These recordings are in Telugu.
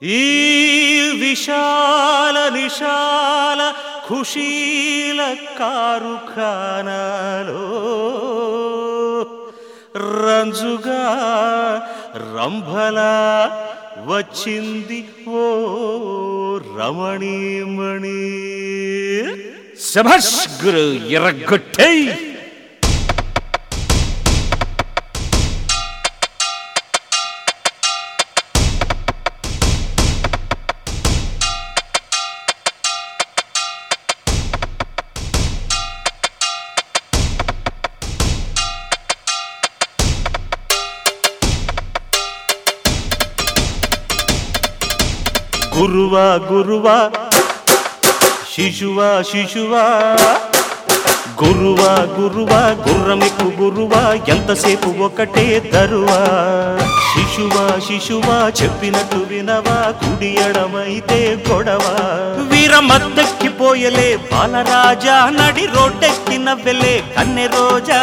ఈ విశాల నిశాల ఖుషీల కారుఖానాలో రంజుగా రంభల వచ్చింది ఓ రమణీమణి శభాష్ గురు ఎర్రగొట్టై గురువా గురువా శిశువా శిశువా గురువా గురువా గుర్రమికు గురువా ఎంతసేపు ఒకటే దరువా శిశువా శిశువా చెప్పినట్టు వినవా కుడి ఎడమైతే గొడవ వీరమద్దెక్కిపోయలే బాలరాజా నడి రోడ్డెక్కిన వెలే కన్నె రోజా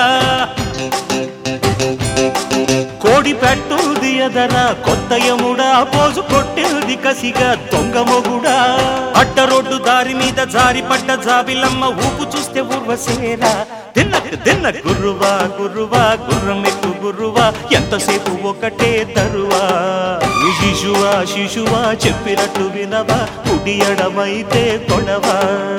కోడి పెట్టుది ఎదరా కొత్త యముడా పోజు కొట్టేది కసిగా దొంగ మొగుడా అడ్డ రోడ్డు దారి మీద జారి పడ్డ జాబిలమ్మ ఊపు చూస్తే ఊర్వశేరా తిన్న తిన్న గురువా గురువా గుర్రమెక్కు గురువా ఎంతసేపు ఒకటే తరువా ఈ శిశువా శిశువా చెప్పినట్టు వినవా కుడి ఎడమైతే కొడవా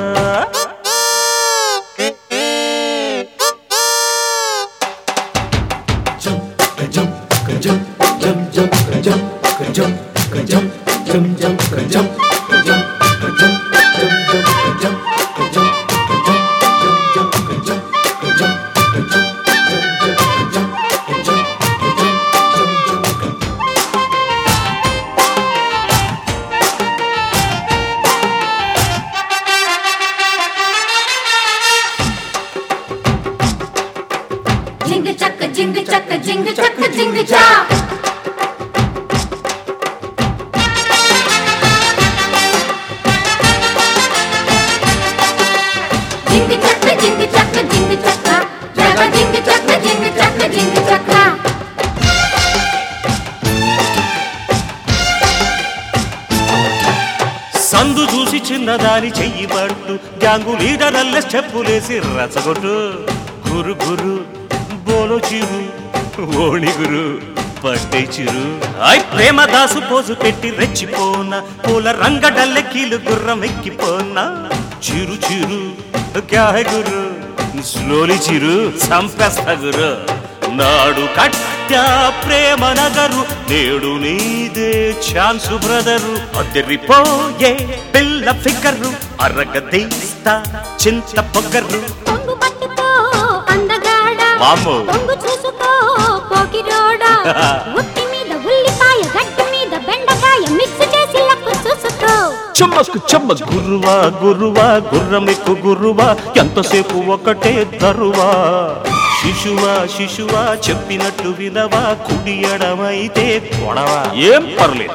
Jingle chaka, jingle chaka, jingle chaka, jingle cha. Jingle chaka, jingle chaka, jingle chaka. Jaga jingle chaka, jingle chaka, jingle chaka. సందు చూసి చిన్నదాని చెయ్యి పట్టు గ్యాంగు లీడరల్లే స్టెప్పులేసి రచగొట్టు గురు గురు బోలో చిరు ఓణి గురు పట్టే చిరు ఐ ప్రేమ దాసు పోజు పెట్టి రెచ్చిపోన పూల రంగడల్లె కీలు గుర్రం ఎక్కిపోనా చిరు చిరు క్యా హై గురు స్లోలి చిరు సంపేస్తా గురు నాడు కట్ట ప్రేమ నగరు నేడు నీదే ఛాన్సు బ్రదరు అదిరిపోయే పిల్ల ఫిగరు అరగదీస్తా చింత పొగరు పొంగు పట్టుకో అందగాడా వామ్మో. పొంగు చూసుకో పోకిరోడా ఉట్టి మీద ఉల్లిపాయ గడ్డి మీద బెండకాయ మిక్స్ చేసి లక్కు చూసుకో చెమ్మకు చెమ్మ గురువా గురువా గుర్రమెక్కు గురువా ఎంతసేపు ఒకటే దరువా శిశువా శిశువా చెప్పినట్టు వినవా కుడి ఎడమైతే కొడవా ఏం పర్లేదు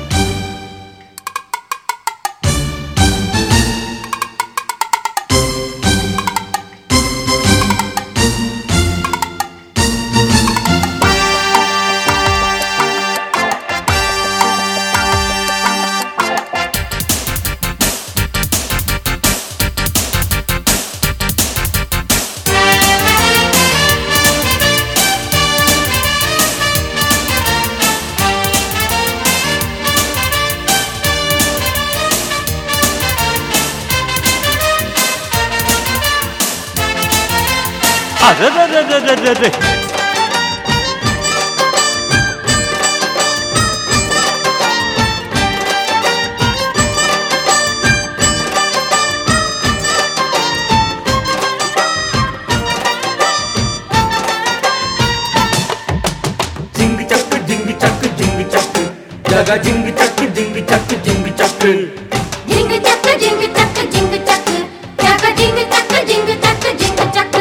అరెరెరెరెరెరె. జింగ్ చక్ జింగ్ చక్ జింగ్ చక్ జగ జింగ్ చక్ జింగ్ చక్ జింగ్ చక్ జింగ్ చక్క జింగ్ చక్క జింగ్ చక్క చక్క జింగ్ చక్క జింగ్ చక్క జింగ్ చక్క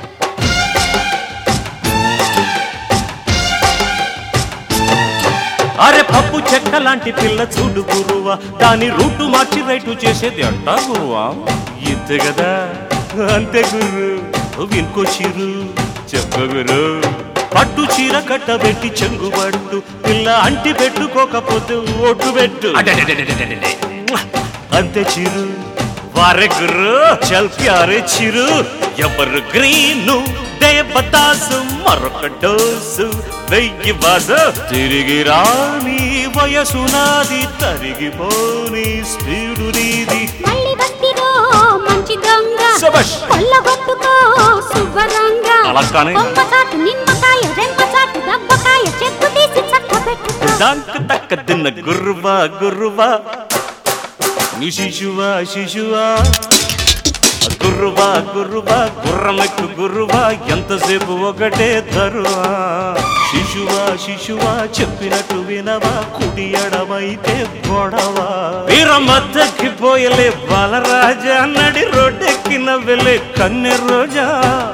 అరే పప్పు చెక్క లాంటి పిల్ల చూడు గురువా దాని రూటు మార్చి రైటు చేసేది అంట గురువా ఇంతే కదా అంతే గురు వినుకోచిరు చెప్ప గురు పట్టు చీర కట్టబెట్టి చెంగుబట్టు పిల్ల అంటి పెట్టుకోకపోతే ఓటు పెట్టు అడెడెడెడెడెడె. అంతే చిరు వారే గురు చల్ ప్యారే చిరు ఎవరు గ్రీను దేవదాసు మరొక డోసు వెయ్యి బాజ తిరిగి రాని వయసు నాది తరిగిపోని స్పీడు నీది మళ్ళీ బస్తిలో మంచి దొంగ శభాష్. కొల్లగొట్టుకో శుభ్రంగా అలా కానీ. కొమ్మ చాటు నిమ్మకాయ రెమ్మ చాటు దబ్బకాయ చెక్కు తీసి చక్క పెట్టుకో దంక్ తక్క తిన్న గుర్రువా గుర్రువా నీ శిశువా శిశువా గుర్రువా గుర్రువా గుర్రమెక్కు గుర్రువా ఎంతసేపు ఒకటే తరువా శిశువా శిశువా చెప్పినట్టు వినవా కుడి ఎడమైతే గొడవ వీరమద్దకి పోయలే బాలరాజా నడి రోడ్డెక్కిన వెళ్ళే కన్నె రోజా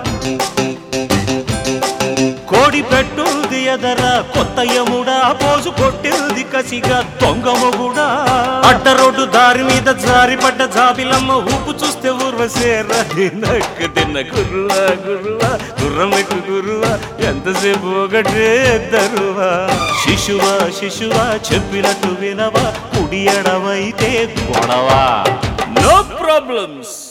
కోడి పెట్టుది ఎదర కొత్త యముడా పోసు కొట్టింది కసిగా దొంగ మొగుడా అడ్డ రోడ్డు దారి మీద జారి పడ్డ జాబిలమ్మ ఊపు చూస్తే ఊర్వశేర దినక్ తిన్న గురువా గురువా గుర్రమెక్కు గురువా ఎంతసేపు ఒకటే దరువా శిశువా శిశువా చెప్పినట్టు వినవా కుడి ఎడవైతే గొడవా నో ప్రాబ్లమ్స్